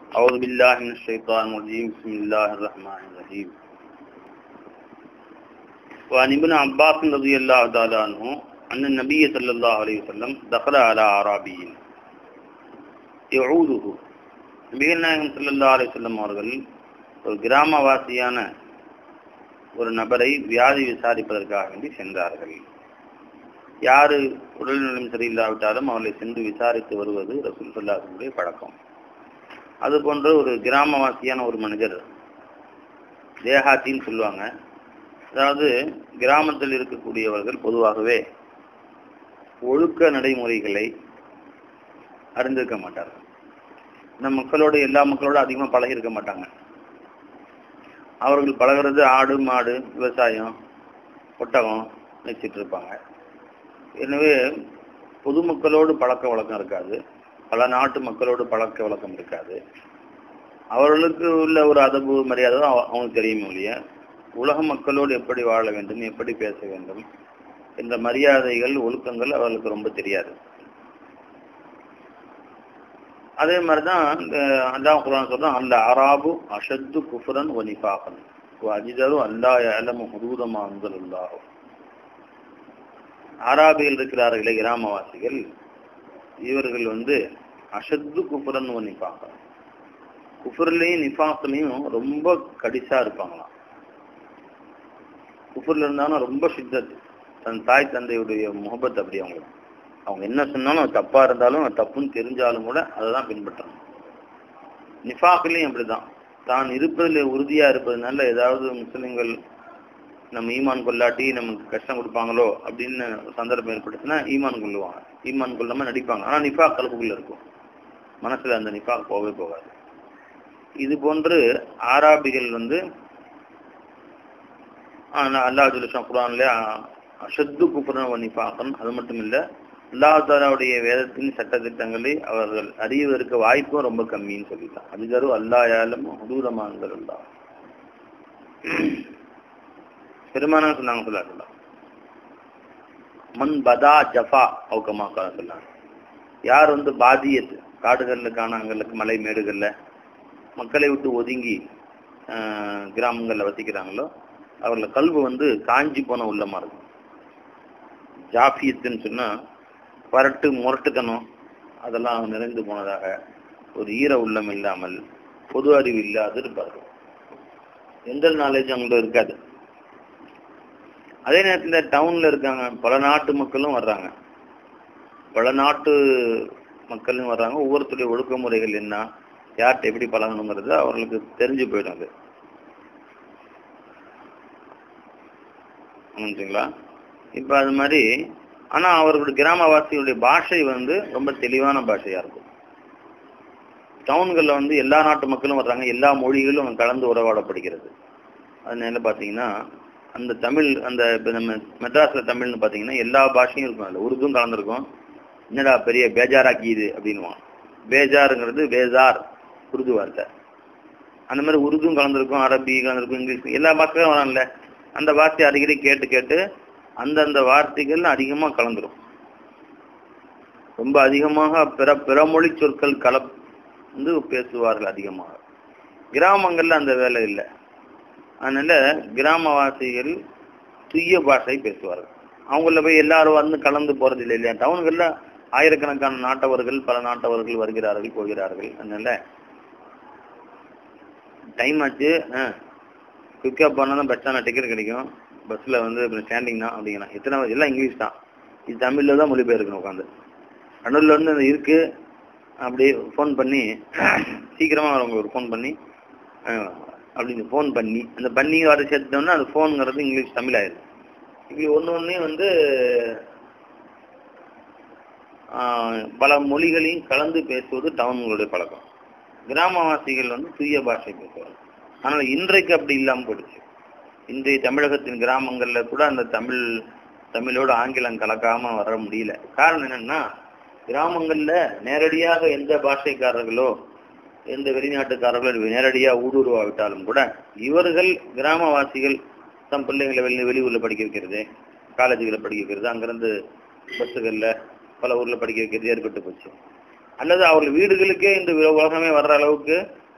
أعوذ بالله من الشيطان الرجيم بسم الله الرحمن الرحيم وعن ابن عباس رضي الله تعالى عنه أن النبي صلى الله عليه وسلم دخل على أعرابي يعوده நபிகள் நாயகம் சல்லா அலிசல்லம் அவர்கள் ஒரு கிராமவாசியான ஒரு நபரை வியாதி விசாரிப்பதற்காக வேண்டி சென்றார்கள் யாரு உடல்நலம் சரியில்லாவிட்டாலும் அவர்களை சென்று விசாரித்து வருவது ரசூல் சொல்லாசனுடைய பழக்கம் அது போன்ற ஒரு கிராமவாசியான ஒரு மனிதர் தேகாத்தின்னு சொல்லுவாங்க அதாவது கிராமத்தில் இருக்கக்கூடியவர்கள் பொதுவாகவே ஒழுக்க நடைமுறைகளை அறிந்திருக்க மாட்டார்கள் இந்த மக்களோட எல்லா மக்களோட அதிகமாக பழகி இருக்க மாட்டாங்க அவர்கள் பழகிறது ஆடு மாடு விவசாயம் ஒட்டகம் வச்சுட்டு இருப்பாங்க எனவே பொதுமக்களோடு பழக்க வழக்கம் இருக்காது பல நாட்டு மக்களோடு பழக்க வழக்கம் இருக்காது அவர்களுக்கு உள்ள ஒரு அதபு மரியாதை தான் அவ- அவங்களுக்கு தெரியுமே ஒழிய உலக மக்களோடு எப்படி வாழ வேண்டும் எப்படி பேச வேண்டும் என்ற மரியாதைகள் ஒழுக்கங்கள் அவர்களுக்கு ரொம்ப தெரியாது அதே மாதிரிதான் இந்த அல்லாஹ் குரான் சொல்றான் அல்ல அராபு அஷத்து குஃபரன் ஒனிஃபாகன் அஜிதரு அல்லா ஏலமு ஹுதூதமா அந்தலுல்லாஹும் ஆராபிகள் இருக்கிறார்களே கிராமவாசிகள் இவர்கள் வந்து அஷத்து குஃபரன் ஒனிஃபாகன் குஃபர்லையும் நிஃபாக்லையும் ரொம்ப கடிசா இருப்பாங்களாம் குஃபர்ல இருந்தாலும் ரொம்ப சித்தத் தன் தாய் தந்தையுடைய முகபத் அப்படி அவங்களுக்கு அவங்க என்ன சொன்னாலும் அது தப்பா இருந்தாலும் அது தப்புன்னு தெரிஞ்சாலும் கூட அதை தான் பின்பற்றணும் நிஃபாக்லையும் அப்படிதான் தான் இருப்பதில் உறுதியா இருப்பதுனால ஏதாவது முஸ்லிம்கள் நம்ம ஈமான் கொள்ளாட்டி நமக்கு கஷ்டம் கொடுப்பாங்களோ அப்படின்னு ஒரு சந்தர்ப்பம் ஏற்பட்டுச்சுன்னா ஈமான் கொள்ளுவாங்க ஈமான் கொள்ளாம நடிப்பாங்க ஆனா நிஃபாக் கலப்புக்குள்ள இருக்கும் மனசுல அந்த நிஃபாக் போகவே போகாது இது போன்று ஆராபிகள் வந்து அல்லாஹ் ஜுலிஷா குரான்ல அஷத்து குப்புரன் நிஃபாக்கன் அது மட்டும் இல்ல அல்லாஹ் தாலாவுடைய வேதத்தின் சட்டத்திட்டங்களை அவர்கள் அறிவதற்கு வாய்ப்பும் ரொம்ப கம்மின்னு சொல்லிட்டான் அதிகரும் அல்லா யாலும் ஹுதூரமானங்கள் அல்லா பெருமானா சொன்னாங்க சொல்லாக்கலாம் மண் பதா ஜஃபா அவுக்கமா சொன்னாங்க யார் வந்து பாதியத்து காடுகள்ல காணாங்களுக்கு மலை மேடுகள்ல மக்களை விட்டு ஒதுங்கி ஆஹ், கிராமங்கள்ல வசிக்கிறாங்களோ அவர்கள கல்வி வந்து காஞ்சி போன உள்ளமா இருக்கும் ஜாஃபியத்துன்னு சொன்னா வரட்டு முரட்டுத்தனம் அதெல்லாம் நிறைந்து போனதாக ஒரு ஈர உள்ளம் இல்லாமல் பொது அறிவு இல்லாது இருப்பார்கள் எந்த நாலேஜ் அவங்கள்ட்ட இருக்காது அதே நேரத்துல டவுன்ல இருக்காங்க பல நாட்டு மக்களும் வர்றாங்க பல நாட்டு மக்களும் வர்றாங்க ஒவ்வொருத்தருடைய ஒழுக்கமுறைகள் என்ன யார்கிட்ட எப்படி பழகணுங்கிறது அவர்களுக்கு தெரிஞ்சு போயிடும் அது புரிஞ்சுங்களா இப்ப அது மாதிரி ஆனா அவர்களுடைய கிராமவாசிகளுடைய பாஷை வந்து ரொம்ப தெளிவான பாஷையா இருக்கும் டவுன்கள்ல வந்து எல்லா நாட்டு மக்களும் வர்றாங்க எல்லா மொழிகளும் கலந்து உறவாடப்படுகிறது அதனால பாத்தீங்கன்னா அந்த தமிழ் அந்த இப்ப நம்ம மெட்ராஸ்ல தமிழ்னு பாத்தீங்கன்னா எல்லா பாஷையும் இருக்கும் அதுல உருதும் கலந்துருக்கும் என்னடா பெரிய பேஜாராக்கிது அப்படின்னுவான் பேஜாருங்கிறது பேஜார் உருது வார்த்தை அந்த மாதிரி உருதும் கலந்துருக்கும் அரபி கலந்துருக்கும் இங்கிலீஷ் எல்லா பாஷையும் வரான்ல அந்த வார்த்தையை அடிக்கடி கேட்டு கேட்டு அந்தந்த வார்த்தைகள் அதிகமா கலந்துரும் ரொம்ப அதிகமாக பிற பிறமொழி சொற்கள் கலப் வந்து பேசுவார்கள் அதிகமாக கிராமங்கள்ல அந்த வேலை இல்லை அதனால கிராமவாசிகள் துய்ய பாஷை பேசுவார்கள் அவங்கள போய் எல்லாரும் வந்து கலந்து போறது இல்லை இல்லையா டவுன்கள்ல ஆயிரக்கணக்கான நாட்டவர்கள் பல நாட்டவர்கள் வருகிறார்கள் போகிறார்கள் அதனால டைம் ஆச்சு குயிக்கா போனா தான் பஸ் ஸ்டாண்ட் டிக்கெட் கிடைக்கும் பஸ்ல வந்து ஸ்டாண்டிங் தான் அப்படிங்கிறான் எத்தனை எல்லாம் இங்கிலீஷ் தான் இது தமிழ்ல தான் மொழிபெயர்க்கணும் உட்காந்து நடுவில் வந்து அந்த இருக்கு அப்படியே ஃபோன் பண்ணி சீக்கிரமா வரவங்க ஒரு ஃபோன் பண்ணி அஹ், அப்படின்னு ஃபோன் பண்ணி அந்த பண்ணி வர சேர்த்துட்டோம்னா அந்த ஃபோனுங்கிறது இங்கிலீஷ் தமிழ் ஆயிடுது இப்படி ஒன்று ஒன்றையும் வந்து ஆஹ், பல மொழிகளையும் கலந்து பேசுவது டவுன்களுடைய பழக்கம் கிராமவாசிகள் வந்து தூய பாஷை பேசுவாங்க ஆனால் இன்றைக்கு அப்படி இல்லாமல் போயிடுச்சு இன்றைய தமிழகத்தின் கிராமங்கள்ல கூட அந்த தமிழ் தமிழோட ஆங்கிலம் கலக்காம வர முடியல காரணம் என்னன்னா கிராமங்கள்ல நேரடியாக எந்த பாஷைக்காரர்களோ எந்த வெளிநாட்டுக்காரர்களோ நேரடியா ஊடுருவாவிட்டாலும் கூட இவர்கள் கிராமவாசிகள் தம் பிள்ளைங்களை வெளி வெளியூர்ல படிக்க வைக்கிறது காலேஜுகளை படிக்க வைக்கிறது அங்கிருந்து பஸ்ஸுகள்ல பல ஊர்ல படிக்க வைக்கிறது ஏற்பட்டு போச்சு அல்லது அவர்கள் வீடுகளுக்கே இந்த உலகமே வர்ற அளவுக்கு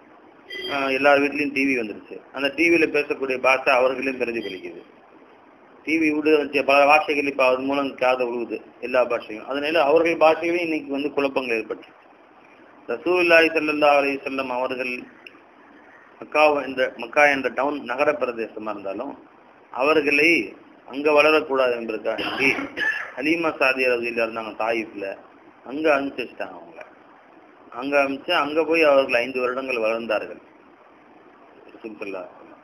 ஆஹ் எல்லார் வீட்லயும் டிவி வந்துருச்சு அந்த டிவியில பேசக்கூடிய பாஷை அவர்களையும் பிரதிபலிக்குது டிவி விடு வந்துச்சு, பல பாஷைகள் இப்ப அது மூலம் காத விழுகுது எல்லா பாஷையும் அதனால அவர்கள் பாஷையிலும் இன்னைக்கு வந்து குழப்பங்கள் ஏற்பட்டு ரசூலுல்லாஹி ஸல்லல்லாஹு அலைஹி வஸல்லம் அவர்கள் மக்கா இந்த மக்கா என்ற டவுன் நகர பிரதேசமா இருந்தாலும் அவர்களை அங்க வளரக்கூடாது என்பதற்காக வேண்டி ஹலீமா சாதியார் ரதியில இருந்தாங்க தாயிஃப்ல அங்க அனுப்பிச்சு வச்சுட்டாங்க அவங்கள அங்க அனுப்பிச்சு அங்க போய் அவர்கள் ஐந்து வருடங்கள் வளர்ந்தார்கள் ரசூல் ஸல்லல்லாஹு அலைஹி வஸல்லம்.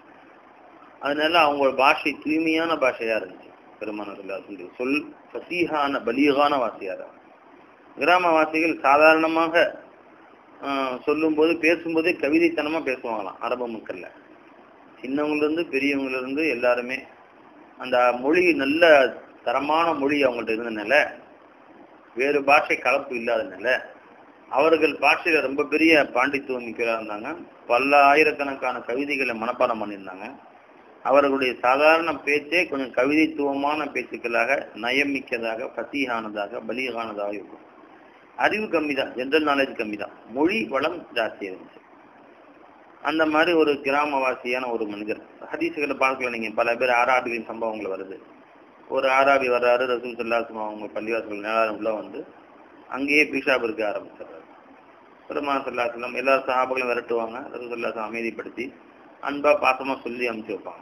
அதனால அவங்களோட பாஷை தூய்மையான பாஷையா இருந்துச்சு பெருமான சொல்லி சொல் ஃபசீஹான பலீகான வாசியா இருந்தாங்க. கிராமவாசிகள் சாதாரணமாக ஆஹ், சொல்லும்போது பேசும்போதே கவிதைத்தனமா பேசுவாங்களாம் அரபு மக்கள்ல சின்னவங்கல இருந்து பெரியவங்கல இருந்து எல்லாருமே அந்த மொழி நல்ல தரமான மொழி அவங்கள்ட்ட இருந்தனால வேறு பாஷை கலப்பு இல்லாதனால அவர்கள் பாஷையில ரொம்ப பெரிய பாண்டித்துவம் மிக்கவரா இருந்தாங்க பல ஆயிரக்கணக்கான கவிதைகளை மனப்பாடம் பண்ணியிருந்தாங்க அவர்களுடைய சாதாரண பேச்சே கொஞ்சம் கவிதைத்துவமான பேச்சுக்களாக நயமிக்கதாக பசியானதாக பலியானதாக இருக்கும் அறிவு கம்மி தான் ஜென்ரல் நாலேஜ் கம்மி தான் மொழி வளம் ஜாஸ்தி இருந்துச்சு அந்த மாதிரி ஒரு கிராமவாசியான ஒரு மனிதர் ஹதீசுகளை பார்க்கல நீங்க பல பேர் ஆராபிகளின் சம்பவங்கள் வருது ஒரு ஆராபி வர்றாரு ரசூல் சல்லாசம் அவங்க பள்ளிவாசல் நேரம் உள்ள வந்து அங்கேயே பிஷாப் இருக்க ஆரம்பிச்சிடுறாரு பெருமான் சல்லாசலம் எல்லா சஹாபங்களும் விரட்டுவாங்க ரசூல் சல்லாசம் அமைதிப்படுத்தி அன்பா பாசமா சொல்லி அனுப்பிச்சு வைப்பாங்க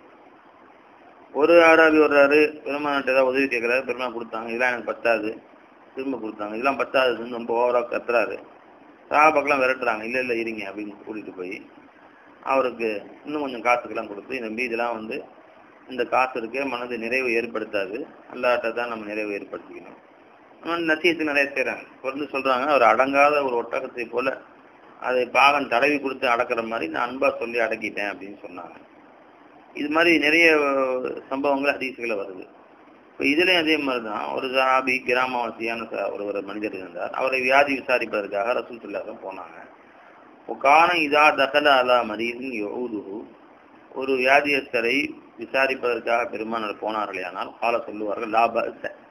ஒரு ஆராபி வர்றாரு பெருமான்கிட்ட ஏதாவது உதவி கேட்கறாரு பெருமாள் கொடுத்தாங்க இதெல்லாம் எனக்கு பத்தாது திரும்ப கொடுத்தாங்க இதெல்லாம் பத்தாதுன்னு ரொம்ப ஓவரா கத்துறாரு சஹாபாக்கெல்லாம் விரட்டுறாங்க இல்ல இல்ல இருங்க அப்படின்னு கூட்டிட்டு போய் அவருக்கு இன்னும் கொஞ்சம் காசுக்கெல்லாம் கொடுத்து இந்த மீதெல்லாம் வந்து இந்த காசு இருக்கே மனது நிறைவு ஏற்படுத்தாது அல்லாட்ட தான் நம்ம நிறைவு ஏற்படுத்திக்கணும் ஆனால் நசியத்து நிறைய செய்றாங்க வந்து சொல்றாங்க அவர் அடங்காத ஒரு ஒட்டகத்தை போல அதை பாகன் தடவி கொடுத்து அடக்குற மாதிரி நான் அன்பா சொல்லி அடக்கிட்டேன் அப்படின்னு சொன்னாங்க இது மாதிரி நிறைய அஹ், சம்பவங்கள் ஹதீசுகளை வருது இப்போ இதுலயும் அதே மாதிரி தான் ஒரு சஹாபி கிராமவாசியான ச- ஒரு ஒரு மனிதர் இருந்தார் அவரை வியாதி விசாரிப்பதற்காக ரசூல் சொல்லாத போனாங்க உக்கான இதா தகல அலா மரீதின் யௌதுஹு ஒரு வியாதியஸ்தரை விசாரிப்பதற்காக பெருமானார் போனார்களேயானால் கால சொல்லுவார்கள் லாப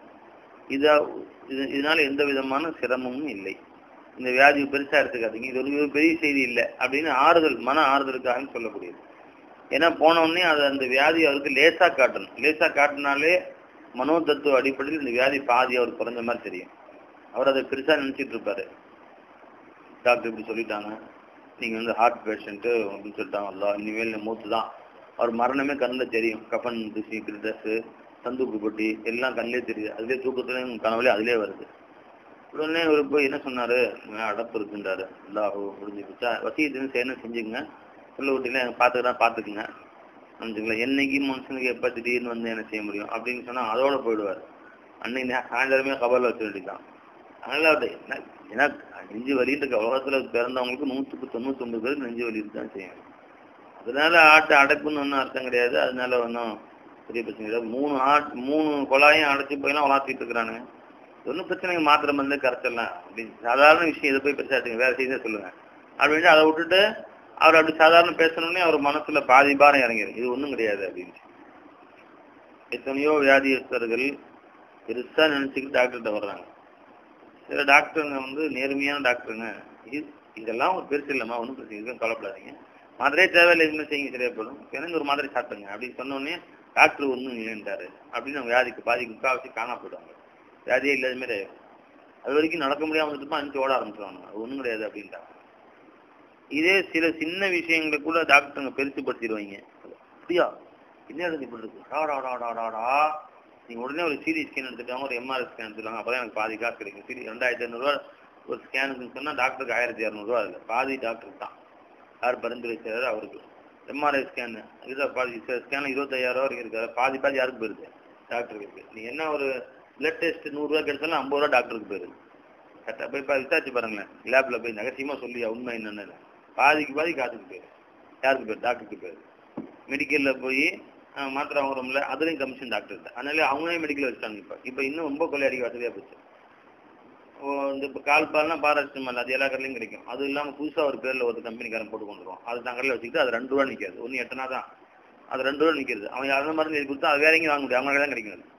இதா இது இதனால எந்த விதமான சிரமமும் இல்லை இந்த வியாதி பெருசா எடுத்துக்காதீங்க இது ஒரு பெரிய செய்தி இல்லை அப்படின்னு ஆறுதல் மன ஆறுதலுக்காக சொல்லக்கூடியது ஏன்னா போன உடனே அது அந்த வியாதி அவருக்கு லேசா காட்டணும் லேசா காட்டினாலே மனோதத்துவ அடிப்படையில் இந்த வியாதி பாதி அவருக்கு குறைஞ்ச மாதிரி தெரியும் அவர் அதை பெருசா நினைச்சிட்டு இருப்பாரு டாக்டர் இப்படி சொல்லிட்டாங்க நீங்க வந்து ஹார்ட் பேஷண்ட் அப்படின்னு சொல்லிட்டாங்க அல்லா இனிமேல் மூத்து தான் அவர் மரணமே கண்ணில் தெரியும் கஃபன் தூசி ட்ரெஸ் சந்தூக்கு பொட்டி எல்லாம் கண்ணிலே தெரியுது அதுலேயே தூக்கத்துலேயும் கனவுலே அதுலேயே வருது உடனே இவர் போய் என்ன சொன்னாரு இந்த மாதிரி அடப்பு இருக்குன்றாரு அல்லாஹோ முடிஞ்சு போச்சா வசீதுன்னு செய்யணும் செஞ்சுங்க சொல்ல விட்டீங்களா எனக்கு பார்த்துக்கிறா பார்த்துக்குங்க நினச்சிங்களா என்னைக்கு மனுஷனுக்கு எப்போ திடீர்னு வந்து என்ன செய்ய முடியும் அப்படின்னு சொன்னா அதோட போயிடுவார் அன்னைக்கு நே- சாயந்தரமே கபலில் வச்சு வேண்டியதான் அதனால அது என்ன ஏன்னா நெஞ்சு வலின்னு இருக்க உலகத்துல பிறந்தவங்களுக்கு நூற்றுக்கு தொண்ணூத்தி ஒன்பது பேருக்கு நெஞ்சு வலி தான் செய்யும் அதனால ஆட்டை அடைப்புன்னு ஒன்றும் அர்த்தம் கிடையாது அதனால ஒன்றும் பெரிய பிரச்சனை கிடையாது மூணு ஆட் மூணு குழாயும் அடைச்சி போயெல்லாம் வளர்த்திட்டு இருக்கிறானுங்க ஒன்றும் பிரச்சனைங்க மாத்திரை மருந்து கரைச்சிடலாம் அப்படின்னு சாதாரண விஷயம் இதை போய் பெருசா எடுத்துங்க வேற செய்தி சொல்லுங்க அப்படின்ட்டு அதை விட்டுட்டு அவர் அப்படி சாதாரண பேசணுன்னே அவர் மனசுல பாதி பாரம் இறங்கிடும் இது ஒண்ணும் கிடையாது அப்படின்னு எத்தனையோ வியாதியஸ்தர்கள் பெருசா நினைச்சுக்கிட்டு டாக்டர்கிட்ட வர்றாங்க சில டாக்டருங்க வந்து நேர்மையான டாக்டருங்க இது இதெல்லாம் ஒரு பெருசு இல்லைம்மா ஒன்றும் பிரச்சனை இதுவும் கவலைப்படாதீங்க மாத்திரையே தேவையில்லை எதுவுமே செய்யுங்க சரியா போயிடும் எனக்கு ஒரு மாத்திரை சாப்பிடுங்க அப்படின்னு சொன்ன உடனே டாக்டர் ஒன்றும் இல்லைன்றாரு அப்படின்னு அவங்க வியாதிக்கு பாதி முக்கால்வாசி காணா போயிடுவாங்க வியாதியே இல்லாத மாதிரி ஆயிடும். அது வரைக்கும் நடக்க முடியாம வந்துட்டு அனுப்பிச்சு ஓட ஆரம்பிச்சிருவாங்க அது ஒன்றும் கிடையாது அப்படின்ட்டாங்க இதே சில சின்ன விஷயங்களை கூட டாக்டருங்க பெருசுப்படுத்திடுவாங்க அப்படியா என்ன எழுதி இப்படி இருக்கு டாடாடாடாடா நீங்க உடனே ஒரு சிடி ஸ்கேன் எடுத்துட்டாங்க ஒரு எம்ஆர்ஐ ஸ்கேன் எடுத்துட்டாங்க அப்பதான் எனக்கு பாதி காசு கிடைக்கும் சிடி ரெண்டாயிரத்தி ஐநூறுரூவா ஒரு ஸ்கேனுக்குன்னு சொன்னா டாக்டருக்கு ஆயிரத்தி இரநூறுவா அதுல பாதி டாக்டர் தான் யார் பரிந்துரை செய்யறாரு அவருக்கு எம்ஆர்ஐ ஸ்கேன் இதுல பாதி ஸ்கேன் இருபத்தையாயிரம் ரூபா வரைக்கும் இருக்காரு பாதி பாதி யாருக்கு போயிருது டாக்டருக்கு இருக்கு நீ என்ன ஒரு பிளட் டெஸ்ட் நூறுரூவா கிடைச்சாலும் ஐம்பது ரூபா டாக்டருக்கு போயிருது கரெக்டாக போய் பா- விசாரிச்சு பாருங்களேன் லேப்ல போய் நகசியமா சொல்லி உண்மை என்னன்னு பாதிக்கு பாதி காசுக்கு போயிரு யாருக்கு பேர் டாக்டருக்கு பேர் மெடிக்கல்ல போய் அஹ், மாத்திரை வாங்குறோம்ல அதுலயும் கமிஷன் டாக்டர் அதனால அவங்களே மெடிக்கல் வச்சுட்டாங்க இப்ப இப்ப இன்னும் ரொம்ப கொள்ளையடிக்க வசதியா போச்சு ஓ, இந்த இப்போ கால் பால்னா பாராசிட்டமால் அது எல்லா கடையிலையும் கிடைக்கும் அது இல்லாம புதுசா ஒரு பேர்ல ஒரு கம்பெனிக்காரன் போட்டு கொண்டு வருவான் அது தான் கடையில் வச்சுக்கிட்டு அது ரெண்டு ரூபா நிற்காது ஒன்று எட்டனா தான் அது ரெண்டு ரூபா நிற்கிறது அவன் யாரும் மருந்து எழுதி கொடுத்தா அது வேற எங்கேயும் வாங்க முடியும் அவங்க தான் கிடைக்கும் அது.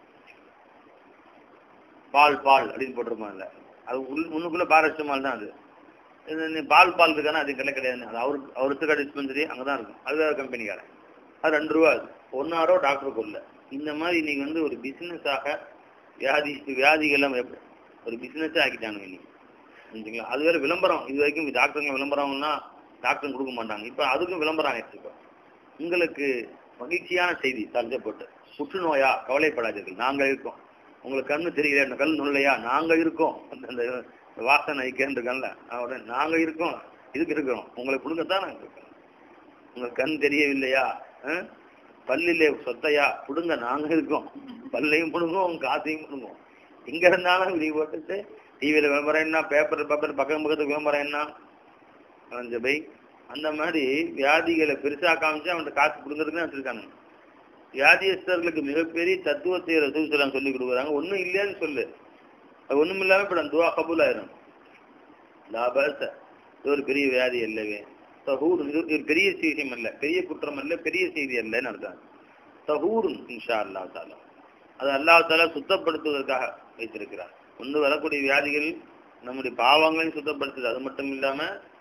பால் பால் அப்படின்னு போட்டிருப்பான்ல அது உள் முன்னுக்குள்ள பாராசிட்டமால் தான் அது இது நீ பால் பால் இருக்கானா அது கிடையாது கிடையாது அது அவருக்கு அவருக்கு டிஸ்பென்சரி அங்கே தான் இருக்கும் அது வேறு கம்பெனிக்காரன் அது ரெண்டு ரூபா அது ஒன்னாரோ டாக்டருக்கு இல்லை இந்த மாதிரி இன்னைக்கு வந்து ஒரு பிஸ்னஸாக வியாதி வியாதிகள்லாம் எப்படி ஒரு பிஸ்னஸே ஆக்கிட்டாங்க இன்னைக்கு புரிஞ்சுங்களா அது வேற விளம்பரம் இது வரைக்கும் டாக்டருங்க விளம்பரம்னா டாக்டர் கொடுக்க மாட்டாங்க இப்போ அதுக்கும் விளம்பரம் ஆயிடுச்சு இப்போ உங்களுக்கு மகிழ்ச்சியான செய்தி தள்ளப்பட்டு புற்றுநோயா கவலைப்படாதீர்கள் நாங்கள் இருக்கோம் உங்களுக்கு கண்ணு தெரியல இந்த கல் நுழையா நாங்கள் இருக்கோம் அந்த அந்த வாசனை கேண்டிருக்கோம்ல அவட நாங்கள் இருக்கோம் இதுக்கு இருக்கிறோம் உங்களை கொடுக்கத்தான் நாங்கள் இருக்கோம் உங்களுக்கு கண் தெரியவில்லையா அஹ்? பல்லிலே சொத்தையா புடுங்க நாங்க இருக்கோம் பல்லையும் புடுங்கும் உங்க காசையும் புடுங்கும் எங்க இருந்தாலும் விதி போட்டுட்டு டிவியில விளம்பரம் என்ன பேப்பர் பேப்பர் பக்கம் பக்கத்துக்கு விளம்பரம் என்ன அலைஞ்ச பை அந்த மாதிரி வியாதிகளை பெருசா காமிச்சு அவன் காசு புடுங்கிறதுக்கு தான் வச்சிருக்காங்க வியாதியஸ்தர்களுக்கு மிகப்பெரிய தத்துவத்தை ரசூல் சலாம் சொல்லி கொடுக்குறாங்க ஒண்ணும் இல்லையான்னு சொல்லு அது ஒண்ணும் இல்லாம இப்ப துவா கபூல் ஆயிரும் லாபாச இது ஒரு பெரிய வியாதி அல்லவே தஹூர் இது ஒரு பெரிய விஷயம் அல்ல பெரிய குற்றம் அல்ல பெரிய செய்தி அல்லன்னு அர்த்தம் தஹூர் இன்ஷா அல்லா தாலா அது அல்லாஹ் தாலா சுத்தப்படுத்துவதற்காக வைத்திருக்கிறார் கொண்டு வரக்கூடிய வியாதிகள் நம்முடைய பாவங்களையும் சுத்தப்படுத்துது அது மட்டும் இல்லாம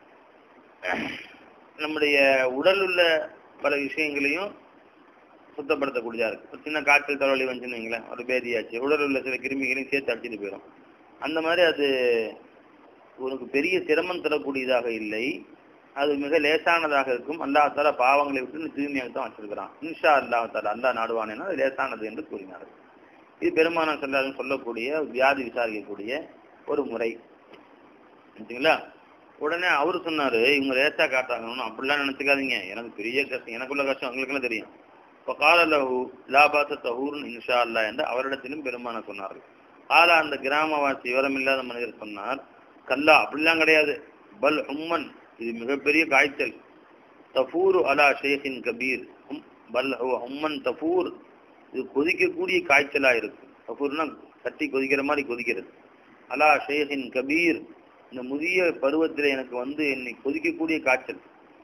நம்முடைய உடல் உள்ள பல விஷயங்களையும் சுத்தப்படுத்தக்கூடியதா இருக்கு ஒரு சின்ன காய்ச்சல் தலைவலி வந்துச்சுன்னு வைங்களேன் ஒரு பேதியாச்சு உடல் உள்ள சில கிருமிகளையும் சேர்த்து அடிச்சுட்டு போயிடும் அந்த மாதிரி அது உனக்கு பெரிய சிரமம் தரக்கூடியதாக இல்லை அது மிக லேசானதாக இருக்கும் அல்லாஹ் தாலா பாவங்களை விட்டு தூய்மையாக தான் வச்சிருக்கிறான் இன்ஷா அல்லாஹ் தாலா அல்லாஹ் நாடுவானேன்னா அது லேசானது என்று கூறினார் இது பெருமானம் சொல்லாதுன்னு சொல்லக்கூடிய வியாதி விசாரிக்கக்கூடிய ஒரு முறை சரிங்களா உடனே அவரு சொன்னாரு இவங்க லேசா காட்டாங்கன்னு அப்படிலாம் நினைச்சுக்காதீங்க எனக்கு பெரிய கஷ்டம் எனக்குள்ள கஷ்டம் உங்களுக்குலாம் தெரியும் இப்போ காலலஹு லாபாச தஹூர்னு இன்ஷா அல்லா என்று அவரிடத்திலும் பெருமான சொன்னார்கள் காலா அந்த கிராமவாசி விவரமில்லாத மனிதர் சொன்னார் கல்லா அப்படிலாம் கிடையாது பல் உம்மன் இது மிகப்பெரிய காய்ச்சல் தஃபூரு அலா ஷேഖിன் கபீர் உம் பல் ஹுவ உம்மன் தஃபூர் இது கொதிக்கக்கூடிய காய்ச்சலா இருக்கு தஃபூர்னா தட்டி கொதிக்கிற மாதிரி கொதிக்கிறது அலா ஷேഖിன் கபீர் இந்த முதிய பருவத்தில் எனக்கு வந்து என்னை கொதிக்கக்கூடிய காய்ச்சல்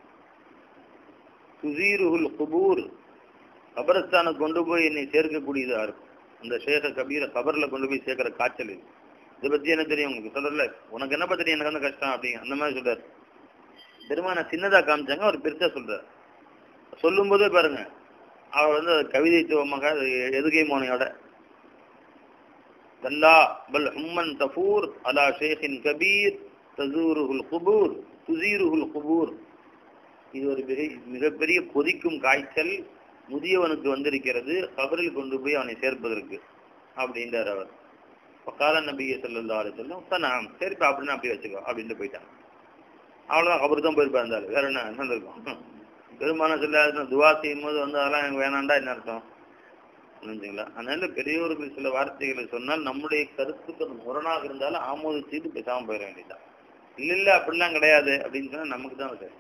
துசீருகுல் குபூர் கபரஸ்தானை கொண்டு போய் என்னை சேர்க்கக்கூடியதா இருக்கும் அந்த ஷேக கபீர கபர்ல கொண்டு போய் சேர்க்கிற காய்ச்சல் இது இதை பத்தி என்ன தெரியும் உங்களுக்கு சொல்றல உனக்கு என்ன பத்தி எனக்கு வந்து கஷ்டம் அப்படிங்க அந்த மாதிரி சொல்றாரு பெருமான சின்னதா காமிச்சாங்க அவர் பெருசா சொல்றாரு சொல்லும் போதே பாருங்க அவர் வந்து அது கவிதைத்துவமாக அது எதுகை மோனையோட கல்லா பல் உம்மன் தஃபூர் அலா ஷேഖിன் கபீர் தசூருகுல் குபூர் துசீருகுல் குபூர் இது ஒரு மிக மிகப்பெரிய கொதிக்கும் காய்ச்சல் முதியவனுக்கு வந்திருக்கிறது கபரில் கொண்டு போய் அவனை சேர்ப்பதற்கு அப்படின்றார் அவர் கால நபியை சொல்லா சொல்லும் நான் சரிப்பா அப்படின்னு அப்படி வச்சுக்கோ அப்படின்ட்டு போயிட்டான் அவ்வளவுதான் கபரு தான் போயிருப்பா இருந்தாலும் வேற என்ன என்ன இருக்கும் பெருமான சொல்ல துவா செய்யும் போது வந்து அதெல்லாம் எனக்கு வேணாண்டா என்ன அர்த்தம் புரிஞ்சுங்களா அதனால பெரியவர்கள் சில வார்த்தைகளை சொன்னால் நம்முடைய கருத்துக்கு அது முரணாக இருந்தாலும் ஆமோதிச்சுட்டு பேசாம போயிட வேண்டியதுதான் இல்ல இல்ல அப்படிலாம் கிடையாது அப்படின்னு சொன்னா நமக்கு தான் அது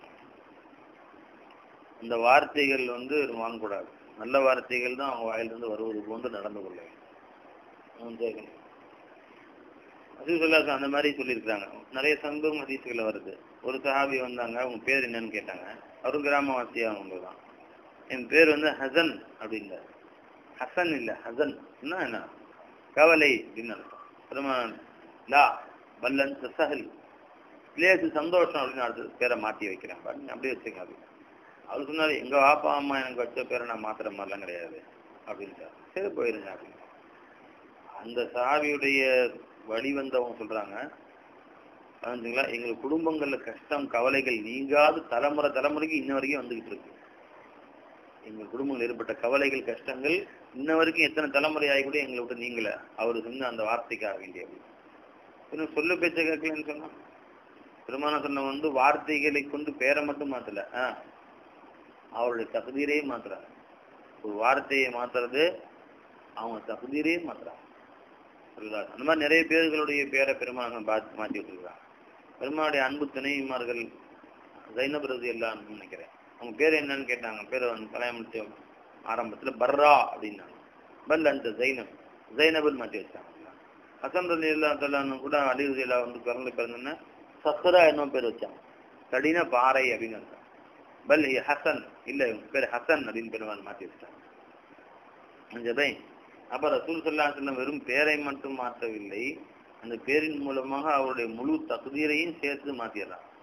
இந்த வார்த்தைகள் வந்து வாங்கக்கூடாது நல்ல வார்த்தைகள் தான் அவங்க வாயிலிருந்து வருவது போன்று நடந்து கொள்ள வேண்டும் அசூசல்லாஸ் அந்த மாதிரி சொல்லியிருக்கிறாங்க நிறைய சம்பவம் ஹதீசுகள் வருது ஒரு சஹாபி வந்தாங்க அவங்க பேர் என்னன்னு கேட்டாங்க அவரும் கிராமவாசியா அவங்க தான் என் பேர் வந்து ஹசன் அப்படின்னாரு ஹசன் இல்ல ஹசன் என்ன என்ன கவலை அப்படின்னு அர்த்தம் பெருமான் லா பல்லன் சஹல் லேசு சந்தோஷம் அப்படின்னு அடுத்த பேரை மாத்தி வைக்கிறேன் பாருங்க அப்படியே வச்சுங்க அப்படின்னு அவர் சொன்னாரு எங்க வாப்பா அம்மா எனக்கு வச்ச பேரை நான் மாத்துற மாதிரிலாம் கிடையாது அப்படின்ட்டார் சரி போயிருங்க அப்படின்னு அந்த சாவியுடைய வழி வந்தவங்க சொல்றாங்க புரிஞ்சுங்களா எங்க குடும்பங்கள்ல கஷ்டம் கவலைகள் நீங்காது தலைமுறை தலைமுறைக்கு இன்ன வரைக்கும் வந்துகிட்டு இருக்கு எங்க குடும்பங்கள் ஏற்பட்ட கவலைகள் கஷ்டங்கள் இன்ன வரைக்கும் எத்தனை தலைமுறை ஆகி கூட எங்களை விட்டு நீங்கள அவர் சொன்ன அந்த வார்த்தைக்காக வேண்டிய இன்னும் சொல்ல பேச்ச கேட்கலன்னு சொன்னா பெருமான சொன்ன வந்து வார்த்தைகளை கொண்டு பேரை மட்டும் மாத்தல ஆஹ் அவருடைய தகுதியிலே மாத்துறாங்க ஒரு வார்த்தையை மாத்துறது அவங்க தகுதியிலே மாத்துறாங்க சொல்லுதா அந்த மாதிரி நிறைய பேர்களுடைய பேரை பெருமாள் பார்த்து மாற்றி வச்சிருக்காங்க பெருமாளுடைய அன்பு துணைவிமார்கள் ஜைனப் ரதி எல்லாம் நினைக்கிறேன் அவங்க பேர் என்னன்னு கேட்டாங்க பேர் வந்து கல்யாணத்து ஆரம்பத்துல பர்ரா அப்படின்னாங்க பல் அந்த ஜைனப் ஜைனபுல் மாற்றி வச்சாங்க ஹசன் ரலி அல்லா கூட அலி ரதி அல்லா வந்து பிறந்து பிறந்தோன்னா சஹரா என்ன பேர் வச்சாங்க கடின பாறை அப்படின்னு அர்த்தம் பல் ஹசன் இல்ல இவங்க பேர் ஹசன் அப்படின்னு பெருமாள் மாற்றி வச்சிட்டாங்க ஜபை அப்ப ரசூல் சல்லா செல்லம் வெறும் பேரை மட்டும் மாற்றவில்லை அந்த பேரின் மூலமாக அவருடைய முழு தகுதியரையும் சேர்த்து மாத்திடுறான்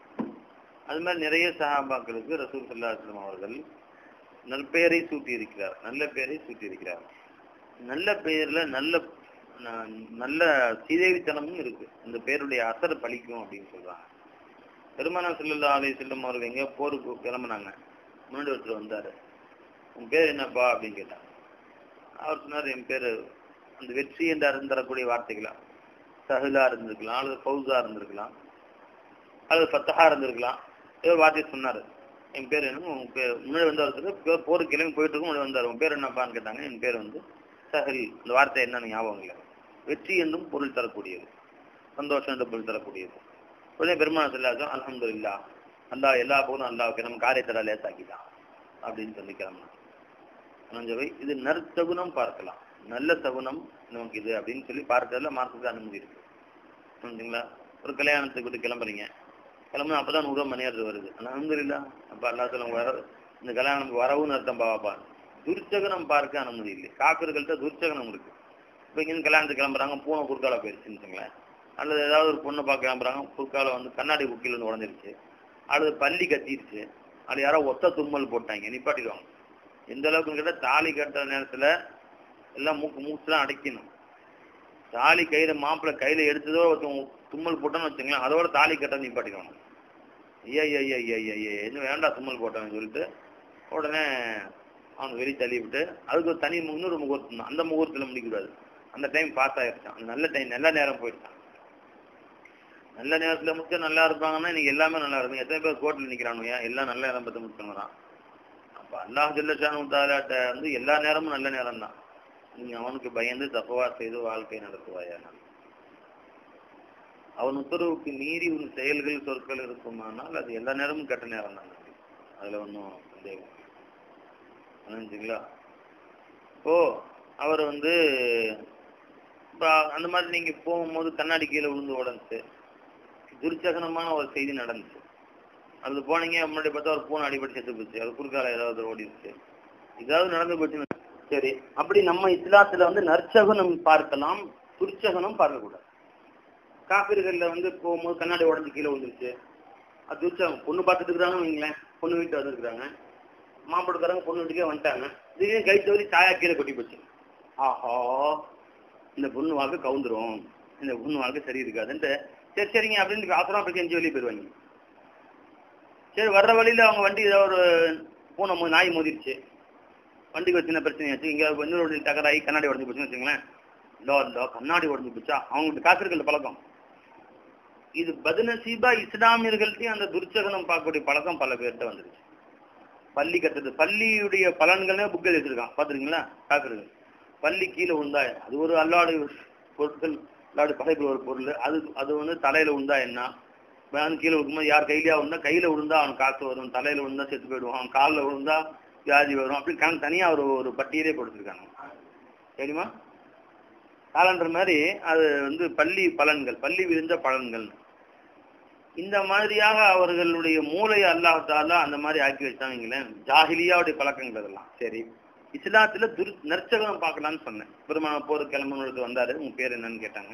அது மாதிரி நிறைய சஹாபாக்களுக்கு ரசூல் சல்லா அலுவலம் அவர்கள் நற்பெயரை சூட்டி இருக்கிறார் நல்ல பெயரை சூட்டி இருக்கிறார் நல்ல பெயர்ல நல்ல ந- நல்ல சீதேவித்தனமும் இருக்கு அந்த பேருடைய அசர் பலிக்கும் அப்படின்னு சொல்றாங்க பெருமானா செல்லல்லா அலி செல்லும் அவர்கள் எங்க போருக்கு கிளம்புனாங்க முன்னாடி ஒருத்தர் வந்தாரு உன் பேர் என்னப்பா அப்படின்னு கேட்டாங்க அவர் சொன்னார் என் பேரு அந்த வெற்றி என்று அருந்து தரக்கூடிய வார்த்தைகளா சஹிலா இருந்திருக்கலாம் அல்லது ஃபௌசா இருந்திருக்கலாம் அல்லது ஃபத்தஹா இருந்திருக்கலாம் ஏதோ வார்த்தையை சொன்னாரு என் பேர் என்ன உன் பேர் முன்னாடி வந்து ஒருத்தர் போருக்கு கிளம்பி போயிட்டு இருக்கும் முன்னாடி வந்தார் உன் பேர் என்னப்பான்னு கேட்டாங்க என் பேர் வந்து சஹில் இந்த வார்த்தை என்னன்னு ஞாபகம் இல்லை வெற்றி என்றும் பொருள் தரக்கூடியது சந்தோஷம் என்று பொருள் தரக்கூடியது உடனே பெருமான சொல்லாச்சும் அலமது இல்லா அல்லா எல்லா போதும் அல்லாவுக்கு நம்ம காரியத்தடா லேசாக்கிட்டான் அப்படின்னு சொல்லி கிளம்பணும் அனஞ்சவை இது நற்சகுனம் பார்க்கலாம் நல்ல சகுனம் நமக்கு இது அப்படின்னு சொல்லி பார்க்கறதுல மார்க்கத்துக்கு அனுமதி இருக்கு புரிஞ்சுங்களா ஒரு கல்யாணத்துக்கு விட்டு கிளம்புறீங்க கிளம்புனா அப்பதான் நூறு மணியாவது வருது அலமதுல்லா அப்ப அல்லா சொல்ல வர இந்த கல்யாணம் வரவுன்னு அர்த்தம் பாப்பா துர்ச்சகனம் பார்க்க அனுமதி இல்லை காப்பிர்கள்ட்ட துர்ச்சகனம் இருக்கு இப்போ இங்கிருந்து கல்யாணத்துக்கு கிளம்புறாங்க பூனை குறுக்கால போயிருச்சுன்னு வச்சுங்களேன் அல்லது ஏதாவது ஒரு பொண்ணை பார்க்க கிளம்புறாங்க குறுக்கால வந்து கண்ணாடி குக்கில இருந்து உடஞ்சிருச்சு அல்லது பள்ளி கத்திருச்சு அது யாரோ ஒத்த தும்மல் போட்டாங்க நிப்பாட்டிடுவாங்க எந்த அளவுக்குன்னு கேட்டால் தாலி கட்டுற நேரத்துல எல்லாம் மூக்கு மூச்சுலாம் அடைக்கணும் தாலி கையில மாப்பிள்ளை கையில எடுத்ததோ ஒருத்தன் தும்மல் போட்டான்னு வச்சுங்களேன் அதோட தாலி கட்ட நிப்பாட்டிடுவாங்க ஐயா ஐயா ஐயா ஐயா ஐயா ஐயா இன்னும் வேண்டாம் தும்மல் போட்டான்னு சொல்லிட்டு உடனே அவனை வெளியே தள்ளி விட்டு அதுக்கு ஒரு தனி இன்னொரு முகூர்த்தம் தான். அந்த முகூர்த்தத்தில் முடிக்கக்கூடாது அந்த டைம் பாஸ் ஆயிருச்சான் அந்த நல்ல டைம் நல்ல நேரம் போயிடுச்சான் நல்ல நேரத்துல முடிச்சா நல்லா இருப்பாங்கன்னா இன்னைக்கு எல்லாமே நல்லா இருக்கும் எத்தனை பேர் கோர்ட்ல நிக்கிறானுங்க எல்லாம் நல்ல நேரம் பார்த்து முடிச்சவங்கதான் அப்ப அல்லாஹ் ஜல்லஷானு தாலாட்ட வந்து எல்லா நேரமும் நல்ல நேரம் தான் நீங்க அவனுக்கு பயந்து தப்பவா செய்து வாழ்க்கை நடத்துவாயா அவன் உத்தரவுக்கு மீறி உன் செயல்கள் சொற்கள் இருக்குமானால் அது எல்லா நேரமும் கெட்ட நேரம் தான் அதுல ஒன்றும் சந்தேகம் இல்லை. புரிஞ்சுங்களா இப்போ அவர் வந்து இப்போ அந்த மாதிரி நீங்க போகும்போது கண்ணாடி கீழே விழுந்து உடஞ்சி துர்ச்சகனமான ஒரு செய்தி நடந்துச்சு அது போனீங்க முன்னாடி பார்த்தா ஒரு பூனை அடிபட்டு செத்து போச்சு அது குறுக்கால ஏதாவது ஓடிடுச்சு ஏதாவது நடந்து போச்சுன்னு சரி அப்படி நம்ம இஸ்லாத்துல வந்து நற்சகுனம் பார்க்கலாம் துர்ச்சகனம் பார்க்கக்கூடாது காப்பீர்கள்ல வந்து போகும்போது கண்ணாடி உடஞ்சி கீழே விழுந்துருச்சு அது துர்ச்சகம் பொண்ணு பார்த்துட்டு இருக்கிறாங்கன்னு வைங்களேன் பொண்ணு வீட்டு வந்துருக்குறாங்க மாப்பிடுக்காரங்க பொண்ணு வீட்டுக்கே வந்துட்டாங்க திடீர்னு கை தவறி சாயா கீழே கொட்டி போச்சு ஆஹா இந்த பொண்ணு வாழ்க்கை கவுந்துரும் இந்த பொண்ணு வாழ்க்கை சரி இருக்காதுன்ட்டு சரி சரிங்க அப்படின்னு அவசரம் போய் கெஞ்சி வெளியே போயிடுவாங்க சரி வர்ற வழியில அவங்க வண்டி ஏதோ ஒரு பூனை மோ- நாய் மோதிருச்சு வண்டிக்கு ஒரு சின்ன பிரச்சனையாச்சு இங்க இன்னொரு தகராகி கண்ணாடி உடஞ்சி போச்சுன்னு வச்சுங்களேன் லோ லோ கண்ணாடி உடஞ்சி போச்சா அவங்களுக்கு காத்திருக்கிற பழக்கம் இது பதுநசீபா இஸ்லாமியர்கள்ட்டையும் அந்த துர்ச்சகனம் பார்க்கக்கூடிய பழக்கம் பல பேர்கிட்ட வந்துருச்சு பள்ளி கட்டுறது பள்ளியுடைய பலன்களே புக் எழுதி வச்சிருக்கான் பாத்துருக்கீங்களா காக்குறது பள்ளி கீழே உண்டா அது ஒரு அல்லாடு பொருட்கள் அல்லாடு படைப்புல ஒரு பொருள் அது அது வந்து தலையில உண்டா என்ன வேன் கீழே விழுக்கும்போது யார் கையிலயா விழுந்தா கையில விழுந்தா அவன் காசு வரும் தலையில விழுந்தா செத்து போயிடுவான் அவன் காலில் விழுந்தா வியாதி வரும் அப்படி கணக்கு தனியா ஒரு ஒரு பட்டியலே கொடுத்துருக்காங்க தெரியுமா காலண்டர் மாதிரி அது வந்து பள்ளி பலன்கள் பள்ளி விரிந்த பலன்கள் இந்த மாதிரியாக அவர்களுடைய மூளையை அல்லாஹ் தாலா அந்த மாதிரி ஆக்கி வச்சாங்களேன் ஜாஹிலியாவுடைய பழக்கங்கள் அதெல்லாம் சரி இஸ்லாத்துல துர் நற்சகம் பார்க்கலாம்னு சொன்னேன் பெருமான போர் கிளம்புனது வந்தாரு உங்க பேர் என்னன்னு கேட்டாங்க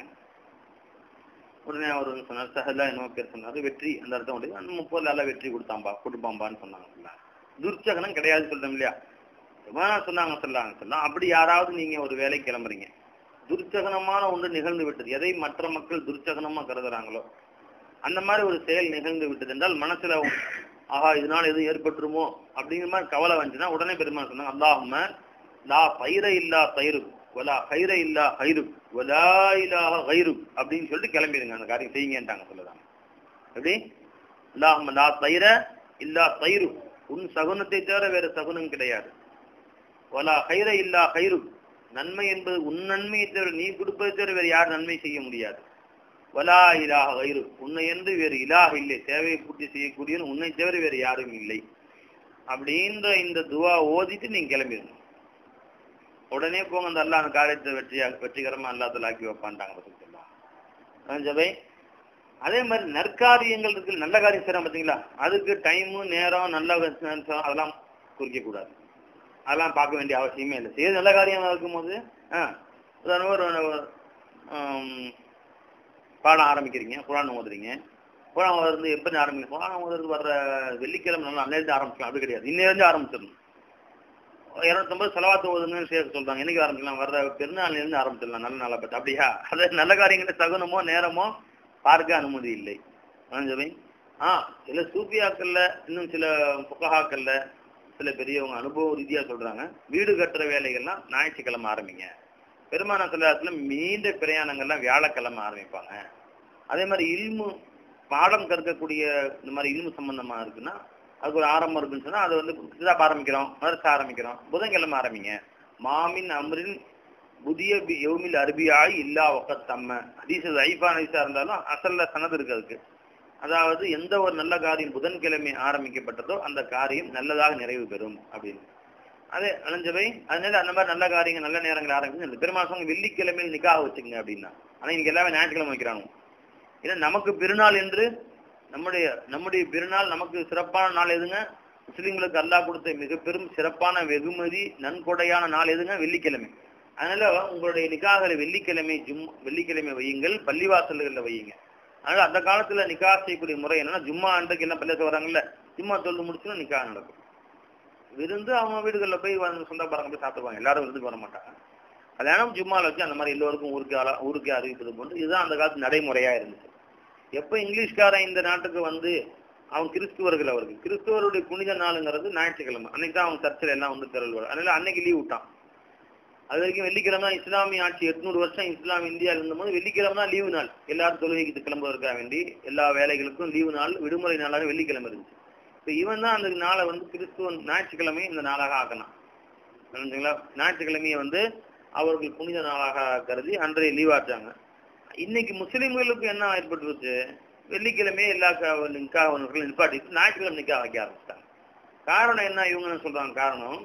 உடனே அவர் வந்து சொன்னார் சஹலா என்னமோ பேர் சொன்னாரு வெற்றி அந்த அர்த்தம் உண்டு அந்த முப்பது நாளா வெற்றி கொடுத்தாம்பா கொடுப்பாம்பான்னு சொன்னாங்க துர்ச்சகனம் கிடையாது சொல்றோம் இல்லையா எவ்வளோ சொன்னாங்க சொல்லாங்க சொல்லலாம் அப்படி யாராவது நீங்க ஒரு வேலைக்கு கிளம்புறீங்க துர்ச்சகனமான ஒன்று நிகழ்ந்து விட்டது எதை மற்ற மக்கள் துர்ச்சகனமா கருதுறாங்களோ அந்த மாதிரி ஒரு செயல் நிகழ்ந்து விட்டது என்றால் மனசுல ஆஹா இதனால எதுவும் ஏற்பட்டுருமோ அப்படிங்கிற மாதிரி கவலை வந்துச்சுன்னா உடனே பெருமாள் சொன்னாங்க அல்லாஹும லா பயிர இல்லா தயிரு வலா கயிற இல்லா கயிறு வலா இலாஹ கயிறு அப்படின்னு சொல்லிட்டு கிளம்பிடுங்க அந்த காரியம் செய்யுங்கன்ட்டாங்க சொல்லலாம் எப்படி அல்லாஹும லா தயிர இல்லா தயிரு உன் சகுனத்தை தவிர வேற சகுனம் கிடையாது வலா கயிற இல்லா கயிறு நன்மை என்பது உன் நன்மையை தவிர நீ கொடுப்பதை தவிர வேறு யார் நன்மை செய்ய முடியாது வலா இலாஹ கயிறு உன்னை என்று வேறு இலாஹ இல்லை தேவையை பூர்த்தி செய்யக்கூடியவன் உன்னை தவிர வேறு யாரும் இல்லை அப்படின்ற இந்த துவா ஓதிட்டு நீங்க கிளம்பிடணும் உடனே போங்க அந்த அல்லா அந்த காரியத்தை வெற்றியா வெற்றிகரமா அல்லாத்துல ஆக்கி வைப்பான்ட்டாங்க ரசூலுல்லாஹ். ஜபை அதே மாதிரி நற்காரியங்கள் இருக்கு நல்ல காரியம் செய்யறோம் பாத்தீங்களா அதுக்கு டைமு நேரம் நல்ல நேரம் அதெல்லாம் குறிக்க கூடாது அதெல்லாம் பார்க்க வேண்டிய அவசியமே இல்லை செய்ய நல்ல காரியம் இருக்கும்போது ஆ உதாரணமா ஒரு ஆம், பாடம் ஆரம்பிக்கிறீங்க குரான் ஓதுறீங்க போன வந்து எப்போ ஆரம்பிக்கும் போன முதல்ல வர்ற வெள்ளிக்கிழமை நல்லா அன்னையிலிருந்து ஆரம்பிக்கலாம் அப்படி கிடையாது இன்னையிலேருந்து ஆரம்பிச்சிடணும் இரநூத்தம்பது செலவாத்து ஓதுங்கன்னு சேர்க்க சொல்றாங்க என்னைக்கு ஆரம்பிக்கலாம் வர்ற பெருநாள்ல இருந்து ஆரம்பிச்சிடலாம் நல்ல நாளை பற்றி அப்படியா அது நல்ல காரியங்களை தகுனமோ நேரமோ பார்க்க அனுமதி இல்லை ஆஞ்சவை ஆ சில சூப்பியாக்கள்ல இன்னும் சில புகஹாக்கள்ல சில பெரியவங்க அனுபவ ரீதியா சொல்றாங்க வீடு கட்டுற வேலைகள்லாம் ஞாயிற்றுக்கிழமை ஆரம்பிங்க பெருமான சிலத்துல நீண்ட பிரயாணங்கள்லாம் வியாழக்கிழமை ஆரம்பிப்பாங்க அதே மாதிரி இல்மு பாடம் கற்கக்கூடிய இந்த மாதிரி இல்மு சம்பந்தமா இருக்குன்னா அதுக்கு ஒரு ஆரம்பம் இருக்குன்னு சொன்னா அது வந்து கிதாப் ஆரம்பிக்கிறோம் மதரசா ஆரம்பிக்கிறோம் புதன்கிழமை ஆரம்பிங்க மாமின் அம்ரின் புதிய பி- யௌமில் அரபியாய் இல்லா ஒக்கத் தம்ம ஹதீஸ் ஐஃபா நைஸா இருந்தாலும் அசல்ல சனது இருக்கு அதுக்கு அதாவது எந்த ஒரு நல்ல காரியம் புதன்கிழமை ஆரம்பிக்கப்பட்டதோ அந்த காரியம் நல்லதாக நிறைவு பெறும் அப்படின்னு அதே அலைஞ்சவை அதனால அந்த மாதிரி நல்ல காரியங்கள் நல்ல நேரங்கள் ஆரம்பிச்சு பெருமாசம் வெள்ளிக்கிழமையில் நிக்காக வச்சுக்கங்க அப்படின்னா ஆனா இன்னைக்கு எல்லாமே ஞாயிற்றுக்கிழமை வைக்கிறாங்க ஏன்னா நமக்கு பெருநாள் என்று நம்முடைய நம்முடைய பெருநாள் நமக்கு சிறப்பான நாள் எதுங்க முஸ்லிம்களுக்கு அல்லாஹ் கொடுத்த மிக பெரும் சிறப்பான வெகுமதி நன்கொடையான நாள் எதுங்க வெள்ளிக்கிழமை அதனால உங்களுடைய நிக்காகளை வெள்ளிக்கிழமை ஜும் வெள்ளிக்கிழமை வையுங்கள் பள்ளிவாசல்களில் வையுங்க அதனால அந்த காலத்துல நிக்கா செய்யக்கூடிய முறை என்னன்னா ஜும்மா அன்றைக்கு எல்லாம் பள்ளியத்தை வராங்கல்ல ஜும்மா தொழுது முடிச்சுன்னா நிக்கா நடக்கும் விருந்து அவங்க வீடுகளில் போய் வந்து சொந்தக்காரங்க போய் சாப்பிடுவாங்க எல்லாரும் விருந்துக்கு வர மாட்டாங்க கல்யாணம் ஜும்மால வச்சு அந்த மாதிரி எல்லோருக்கும் ஊருக்கு ஆளா- ஊருக்கு அறிவிப்பது போன்று இதுதான் அந்த காலத்து நடைமுறையா இருந்துச்சு எப்ப இங்கிலீஷ்காரன் இந்த நாட்டுக்கு வந்து அவன் கிறிஸ்துவர்கள் அவருக்கு கிறிஸ்துவருடைய புனித நாளுங்கிறது ஞாயிற்றுக்கிழமை அன்னைக்கு தான் அவங்க சர்ச்சில் எல்லாம் வந்து திரள்வார் அதனால அன்னைக்கு லீவ் விட்டான் அது வரைக்கும் வெள்ளிக்கிழமை தான் இஸ்லாமிய ஆட்சி எட்நூறு வருஷம் இஸ்லாம் இந்தியாவில் இருந்தபோது வெள்ளிக்கிழமை தான் லீவு நாள் எல்லாரும் தொழுகைக்கு கிளம்புவதற்காக வேண்டி எல்லா வேலைகளுக்கும் லீவு நாள் விடுமுறை நாளாக வெள்ளிக்கிழமை இருந்துச்சு இப்போ இவன் தான் அந்த நாளை வந்து கிறிஸ்துவன் ஞாயிற்றுக்கிழமை இந்த நாளாக ஆக்கினான் புரிஞ்சுங்களா ஞாயிற்றுக்கிழமையை வந்து அவர்கள் புனித நாளாக கருதி அன்றைய லீவ் ஆச்சாங்க இன்னைக்கு முஸ்லிம்களுக்கு என்ன ஏற்பட்டுருச்சு வெள்ளிக்கிழமையே எல்லா க- நிக்காவர்களும் நிப்பாட்டிட்டு ஞாயிற்றுக்கிழமை நிக்கா வைக்க ஆரம்பிச்சிட்டாங்க காரணம் என்ன இவங்க என்ன சொல்றாங்க காரணம்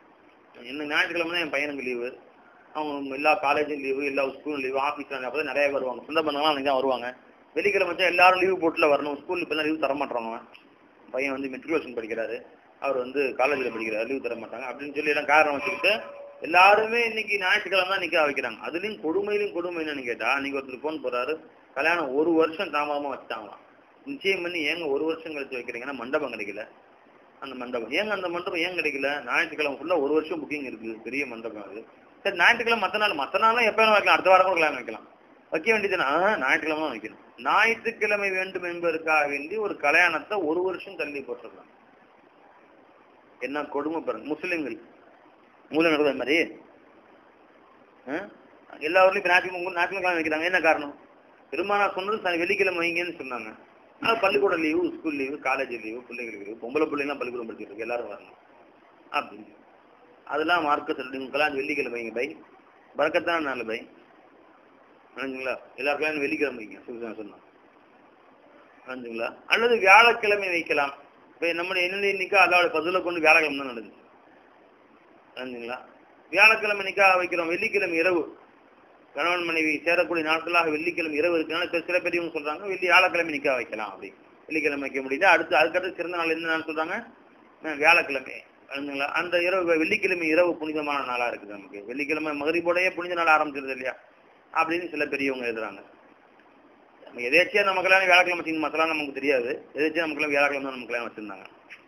என்ன ஞாயிற்றுக்கிழமை தான் என் பையனுக்கு லீவு அவங்க எல்லா காலேஜும் லீவு எல்லா ஸ்கூலும் லீவு ஆஃபீஸ் அப்போ நிறைய வருவாங்க சொந்த பண்ணலாம் அன்னைக்கு தான் வருவாங்க வெள்ளிக்கிழமை வச்சா எல்லாரும் லீவு போட்டுல வரணும் ஸ்கூல் இப்பெல்லாம் லீவு தர மாட்டாங்க பையன் வந்து மெட்ரிகுலேஷன் படிக்கிறாரு அவர் வந்து காலேஜில் படிக்கிறாரு லீவு தர மாட்டாங்க அப்படின்னு சொல்லி எல்லாம் காரணம் வச்சுக்கிட்டு எல்லாருமே இன்னைக்கு ஞாயிற்றுக்கிழமை தான் நிக்க வைக்கிறாங்க அதுலயும் கொடுமையிலும் கொடுமை என்னன்னு கேட்டா அன்னைக்கு ஒருத்தர் ஃபோன் போறாரு கல்யாணம் ஒரு வருஷம் தாமதமா வச்சுட்டாங்களாம் நிச்சயம் பண்ணி ஏங்க ஒரு வருஷம் கழிச்சு வைக்கிறீங்கன்னா மண்டபம் கிடைக்கல அந்த மண்டபம் ஏங்க அந்த மண்டபம் ஏன் கிடைக்கல ஞாயிற்றுக்கிழமை ஃபுல்லா ஒரு வருஷம் புக்கிங் இருக்கு பெரிய மண்டபம் அது சரி ஞாயிற்றுக்கிழமை மற்ற நாள் மற்ற நாளும் எப்ப வேணா வைக்கலாம் அடுத்த வாரம் கூட கல்யாணம் வைக்கலாம் வைக்க வேண்டியதுன்னா ஞாயிற்றுக்கிழமை தான் வைக்கணும் ஞாயிற்றுக்கிழமை வேண்டும் என்பதற்காக வேண்டி ஒரு கல்யாணத்தை ஒரு வருஷம் தள்ளி போட்டுருக்காங்க என்ன கொடுமை பாருங்க முஸ்லிம்கள் மூலம் நடந்த மாதிரி ஆ? எல்லா ஊர்லயும் இப்ப ஞாயிற்றுக்கிழமை ஞாயிற்றுக்கிழமை வைக்கிறாங்க என்ன காரணம் பெருமானா சொன்னது சனி- வெள்ளிக்கிழமை வைங்கன்னு சொன்னாங்க ஆனா பள்ளிக்கூடம் leave school leave college leave பிள்ளைங்களுக்கு லீவு பொம்பளை பிள்ளைங்களாம் பள்ளிக்கூடம் படிச்சுட்டு இருக்கு எல்லாரும் வரணும் அப்படின்னு அதெல்லாம் மார்க்க சொல்லிட்டுங்களாம் வெள்ளிக்கிழமை வைங்க பை பறக்கத்தான நாள் பை புரிஞ்சுங்களா எல்லாருக்கும் வெள்ளிக்கிழமை வைங்க சுல்தான் சொன்னான் புரிஞ்சுங்களா அல்லது வியாழக்கிழமை வைக்கலாம் இப்போ நம்முடைய என்னுடைய நிக்கா அதோட பதில கொண்டு வியாழக்கிழமை தான் நடந்துச்சு புரிஞ்சுங்களா வியாழக்கிழமை நிக்கா வைக்கிறோம் வெள்ளிக்கிழமை இரவு கணவன் மனைவி சேரக்கூடிய நாட்களாக வெள்ளிக்கிழமை இரவு இருக்கனால இப்ப சில பெரியவங்க சொல்றாங்க வெள்ளி வியாழக்கிழமை நிக்கா வைக்கலாம் அப்படி வெள்ளிக்கிழமை வைக்க முடியுது அடுத்து அதுக்கடுத்து சிறந்த நாள் என்ன நாள் சொல்றாங்க அஹ் வியாழக்கிழமை புரிஞ்சுங்களா அந்த இரவு வெள்ளிக்கிழமை இரவு புனிதமான நாளா இருக்குது நமக்கு வெள்ளிக்கிழமை மகரிபோடைய புனித நாள் ஆரம்பிச்சிருது இல்லையா அப்படின்னு சில பெரியவங்க எழுதுறாங்க நம்ம எதேச்சியா நம்ம கல்யாணம் வியாழக்கிழமை வச்சுங்க மத்தெல்லாம் நமக்கு தெரியாது எதேச்சியா நம்ம கல்யாணம் வியாழக்கிழமை தான் நம்ம கல்யாணம் வச்சிருந்தாங்க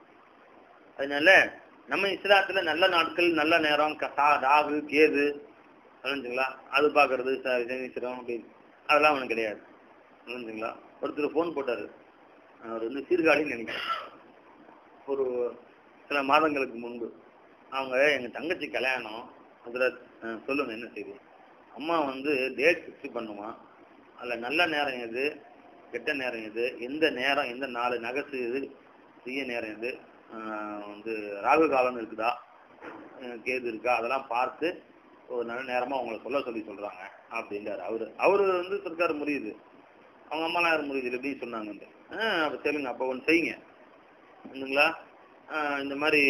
அதனால நம்ம இஸ்லாத்துல நல்ல நாட்கள் நல்ல நேரம் க- சா- ராகு கேது புரிஞ்சுங்களா அது பாக்குறது சனீஸ்வரம் அப்படின்னு அதெல்லாம் அவனுக்கு கிடையாது புரிஞ்சுங்களா ஒருத்தர் ஃபோன் போட்டாரு அவர் வந்து சீர்காழின்னு நினைக்கிறேன் ஒரு சில மாதங்களுக்கு முன்பு அவங்க எங்க தங்கச்சி கல்யாணம் அதுல அஹ், சொல்லுங்க என்ன செய்தி அம்மா வந்து டேட் ஃபிக்ஸ் பண்ணுமா அதுல நல்ல நேரம் எது கெட்ட நேரம் எது எந்த நேரம் எந்த நாலு நகசு எது தீய நேரம் எது ஆஹ் வந்து ராகு காலம் இருக்குதா அஹ் கேது இருக்கா அதெல்லாம் பார்த்து ஒரு நல்ல நேரமா அவங்கள சொல்ல சொல்லி சொல்றாங்க அப்படின்றாரு அவரு அவரு வந்து சொல்றாரு முடியுது அவங்க அம்மாலாம் யாரும் முடியுது எப்படி சொன்னாங்க ஆஹ் அப்ப சொல்லுங்க அப்ப ஒன்று செய்யுங்க இல்லைங்களா ஆஹ் இந்த மாதிரி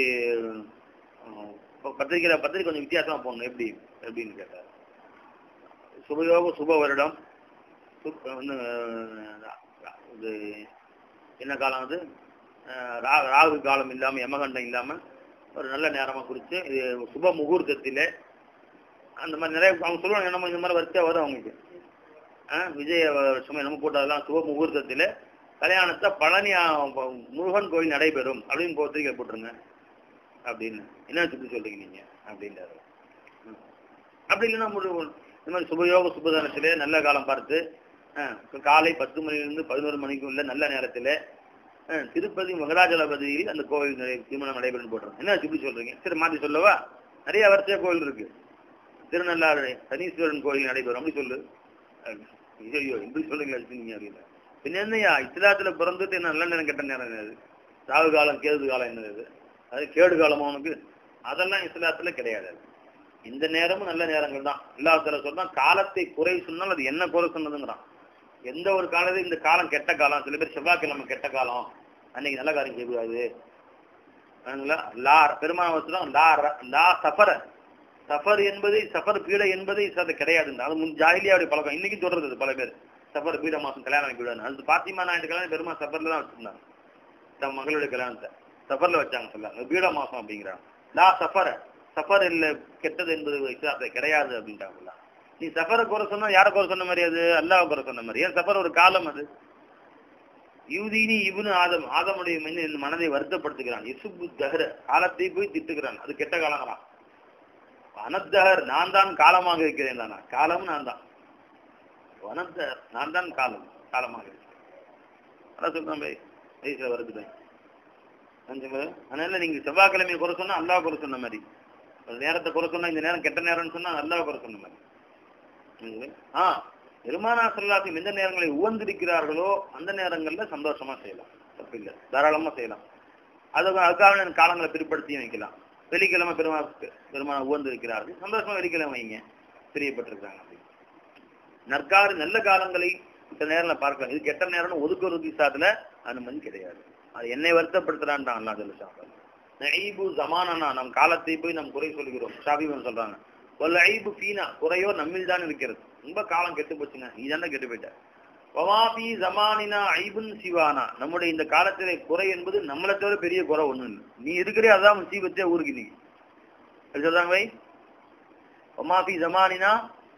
ஆஹ் இப்ப பத்திரிக்கையில பத்திரிக்கை கொஞ்சம் வித்தியாசமா போடணும் எப்படி எப்படின்னு கேட்டார் சுபயோக சுப வருடம் சுப்- வந்து ஆஹ் இது என்ன காலம் அது ஆஹ் ரா- ராகு காலம் இல்லாம யமகண்டம் இல்லாம ஒரு நல்ல நேரமா குறிச்சு இது சுப முகூர்த்தத்திலே அந்த மாதிரி நிறைய அவங்க சொல்லுவாங்க நம்ம இந்த மாதிரி வரிசையா வரும் அவங்களுக்கு ஆஹ் விஜய வருஷம் என்னமோ போட்டு அதெல்லாம் சுப முகூர்த்தத்திலே கல்யாணத்தை பழனி ஆ, ப- முருகன் கோயில் நடைபெறும் அப்படின்னு பத்திரிக்கை போட்டுருங்க அப்படின்னு என்ன சொல்லி சொல்றீங்க நீங்க அப்படின்றாரு ம். அப்படி இல்லைன்னா ஒரு ஒரு- இந்த மாதிரி சுபயோக சுபதானத்திலே நல்ல காலம் பார்த்து அஹ், காலை பத்து மணிலிருந்து பதினோரு மணிக்கு உள்ள நல்ல நேரத்தில் திருப்பதி மகராஜலபதியில் அந்த கோவில் நடை- திருமணம் நடைபெறும் போடுறோம் என்ன இப்படி சொல்றீங்க சரி மாத்தி சொல்லவா நிறைய வரிசையா கோவில் இருக்கு திருநள்ளாறு சனீஸ்வரன் கோயில் நடைபெறும் அப்படி சொல்லு அஹ் ஐயோ இப்படி சொல்லுங்க நீங்க அப்படின்னு பின்ன என்னையா இஸ்லாத்துல பிறந்துட்டு என்ன நல்ல நேரம் கெட்ட நேரம் என்னது சாவு காலம் கேது காலம் என்னது அது கேடு காலமா உனக்கு அதெல்லாம் இஸ்லாத்துல கிடையாது அது. இந்த நேரமும் நல்ல நேரங்கள் தான் இல்லாத சொல்றான் காலத்தை குறை சொன்னால் அது என்ன குறை சொன்னதுங்கிறான் எந்த ஒரு காலத்தையும் இந்த காலம் கெட்ட காலம் சில பேர் செவ்வாய்க்கிழமை கெட்ட காலம் அன்னைக்கு நல்ல காரியம் செய்யக்கூடாது அதுங்களா? லா பெருமான வச்சுதான் லா ர- லா சஃபர சஃபர் என்பது சஃபர் பீடை என்பது இஸ்லாத்துல கிடையாது அது முன் ஜாகிலியாவுடைய பழக்கம் இன்னைக்கு தொடர்றது அது பல பேர் சஃபர் பீட மாசம் கல்யாணம் பீடான்னு அது பாத்திமா நாயுடு கல்யாணம் பெருமா சஃபர்ல தான் வச்சிருந்தாங்க தம் மகளுடைய கல்யாணத்தை சஃபர்ல வச்சாங்க சொல்லாங்க பீட மாசம் அப்படிங்கிறாங்க லா சஃபர சஃபர் இல்ல கெட்டது என்பது இஸ்லாத்துல கிடையாது அப்படின்ட்டாங்களா நீ சஃபரை குறை சொன்னா யாரை குறை சொன்ன மாதிரி அது அல்லாஹ் குறை சொன்ன மாதிரி ஏன் சஃபர் ஒரு காலம் அது யூதீனி இவனு ஆதம் ஆதமுடைய மனிதன் இந்த மனதை வருத்தப்படுத்துகிறான் இசுபு தஹர காலத்தை போய் திட்டுகிறான் அது கெட்ட காலங்கிறான் வனத்தகர் நான் தான் காலமாக இருக்கிறேன் தானா காலம் நான் தான் வனத்தகர் நான் தான் காலம் காலமாக இருக்கிறேன் அதான் சொல்றேன் பை வயசுல வருதுதான் அதனால நீங்க செவ்வாய்க்கிழமையை குறை சொன்னா அல்லாஹ் குறை சொன்ன மாதிரி ஒரு நேரத்தை குறை சொன்னா இந்த நேரம் கெட்ட நேரம்னு சொன்னா அல்லாஹ் குறை சொன்ன மாதிரி புரியுதுங்களா? ஆ பெருமானா சொல்லாத்தையும் எந்த நேரங்களை உவந்திருக்கிறார்களோ அந்த நேரங்கள்ல சந்தோஷமா செய்யலாம் தப்பில்லை தாராளமா செய்யலாம் அது அதுக்காக நான் காலங்களை பிற்படுத்தியும் வைக்கலாம் வெள்ளிக்கிழமை பெருமா பெருமான உவந்து இருக்கிறார்கள் சந்தோஷமா வெள்ளிக்கிழமை வைங்க பிரியப்பட்டிருக்கிறாங்க அப்படி நற்கால நல்ல காலங்களை சில நேரங்களில் பார்க்கலாம் இது கெட்ட நேரம்னு ஒதுக்குறது சாத்துல அனுமதி கிடையாது அது என்னை வருத்தப்படுத்துறான்டான் அல்லா ஜல்ல ஷாஃபர் நைபு ஜமானனா நம் காலத்தை போய் நம் குறை சொல்கிறோம் ஷாபிமன் சொல்றாங்க ஒரு ஐபு ஃபீனா குறையோ நம்மில் தான் இருக்கிறது ரொம்ப காலம் கெட்டு போச்சுங்க நீ தானே கெட்டு போயிட்ட வமாபி ஜமானினா ஐபுன் சிவானா நம்முடைய இந்த காலத்திலே குறை என்பது நம்மளை தவிர பெரிய குறை ஒண்ணும் இல்லை நீ இருக்கிறே அதான் முசீபத்தே ஊருக்கு நீ எப்படி சொல்றாங்க வை வமாபி ஜமானினா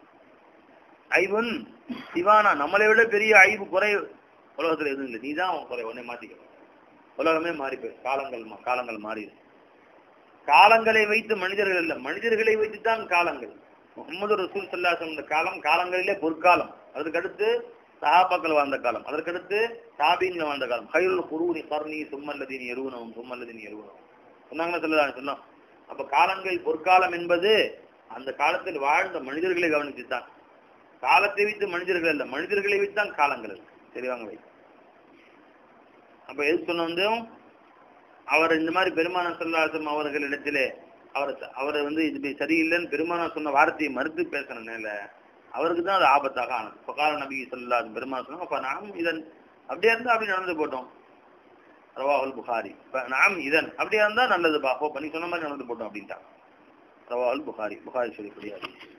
ஐபுன் சிவானா நம்மளை விட பெரிய ஐபு குறை உலகத்துல எதுவும் இல்லை நீ தான் குறை உன்னை மாத்திக்கணும் உலகமே மாறி போய் காலங்கள் மா- காலங்கள் மாறிடும் காலங்களை வைத்து மனிதர்கள் இல்ல மனிதர்களை வைத்து தான் காலங்கள் முகமது ரசூல் சல்லாசம் இந்த காலம் காலங்களிலே பொற்காலம் அதற்கடுத்து சஹாபாக்கள் வாழ்ந்த காலம் அதற்கடுத்து தாபீன்கள் வாழ்ந்த காலம் ஹைருல் குருனி கர்ணி சும்மல்லதீன் எருவனவும் சும்மல்லதீன் எருவனவும் சொன்னாங்களா சொல்லலாம் சொன்னோம் அப்ப காலங்கள் பொற்காலம் என்பது அந்த காலத்தில் வாழ்ந்த மனிதர்களை கவனித்துத்தான் காலத்தை வைத்து மனிதர்கள் அல்ல மனிதர்களை வைத்து தான் காலங்கள் இருக்கு சரிவாங்க வை அப்ப எது சொன்ன வந்து அவர் இந்த மாதிரி பெருமான சொல்லாசம் அவர்களிடத்திலே அவர் அவரை வந்து இது சரியில்லைன்னு பெருமானா சொன்ன வார்த்தையை மறுத்து பேசுறதுனால அவருக்கு தான் அது ஆபத்தாக ஆனது பகால நபி சொல்லாது பெருமானா சொன்னா அப்ப நாம் இதன் அப்படியே இருந்தா அப்படி நடந்து போட்டோம் ரவாஹுல் புகாரி இப்ப நாம் இதன் அப்படியே இருந்தா நல்லதுப்பா அப்போ பண்ணி சொன்ன மாதிரி நடந்து போட்டோம் அப்படின்ட்டான் ரவாஹுல் புகாரி புகாரி சொல்லி